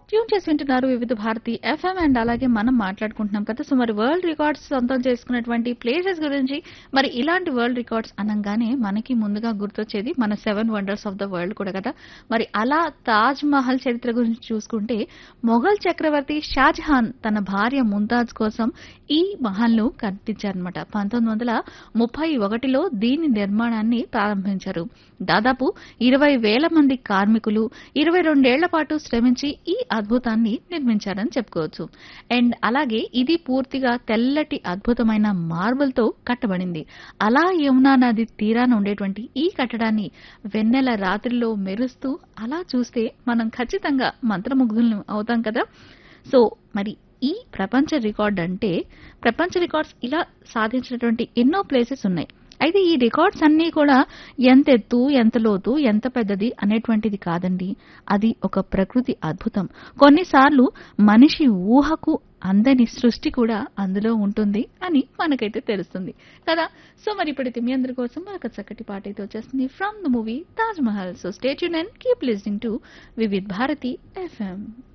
tune చేసి వింటున్నారు వివిధ భారతి ఎఫ్ఎం అండ్ అలాగే మనం మాట్లాడుకుంటున్నాం కదా సో మరి వరల్డ్ రికార్డ్స్ సొంతం చేసుకున్నటువంటి ప్లేసెస్ గురించి మరి ఇలాంటి వరల్డ్ రికార్డ్స్ అనగానే మనకి ముందుగా గుర్తొచ్చేది మన seven wonders of the world కూడా కదా మరి అలా తాజ్ మహల్ చరిత్ర గురించి చూసుకుంటే మొఘల్ చక్రవర్తి షాజహాన్ తన భార్య ముంతాజ్ కోసం ఈ మహల్ ను కట్టించారనమాట పంతొమ్మిది వందల ముప్పై ఒకటిలో దీని నిర్మాణాన్ని ప్రారంభించారు దాదాపు ఇరవై వేల మంది కార్మికులు ఇరవై రెండేళ్ల పాటు శ్రమించి ఈ అద్భుతాన్ని నిర్మించారని చెప్పుకోవచ్చు అండ్ అలాగే ఇది పూర్తిగా తెల్లటి అద్భుతమైన మార్బుల్ తో కట్టబడింది అలా యమునా నది తీరాన ఉండేటువంటి ఈ కట్టడాన్ని వెన్నెల రాత్రిలో మెరుస్తూ అలా చూస్తే మనం ఖచ్చితంగా మంత్రముగ్ధులను అవుతాం కదా సో మరి ఈ ప్రపంచ రికార్డ్ అంటే ప్రపంచ రికార్డ్స్ ఇలా సాధించినటువంటి ఎన్నో ప్లేసెస్ ఉన్నాయి అయితే ఈ రికార్డ్స్ అన్నీ కూడా ఎంత ఎత్తు ఎంత లోతు ఎంత పెద్దది అనేటువంటిది కాదండి అది ఒక ప్రకృతి అద్భుతం కొన్నిసార్లు మనిషి ఊహకు అందని సృష్టి కూడా అందులో ఉంటుంది అని మనకైతే తెలుస్తుంది కదా సో మరి ఇప్పుడైతే మీ అందరి కోసం ఒక చక్కటి పాట అయితే వచ్చేస్తుంది from the movie Taj Mahal so stay tuned and keep listening to Vividh Bharati FM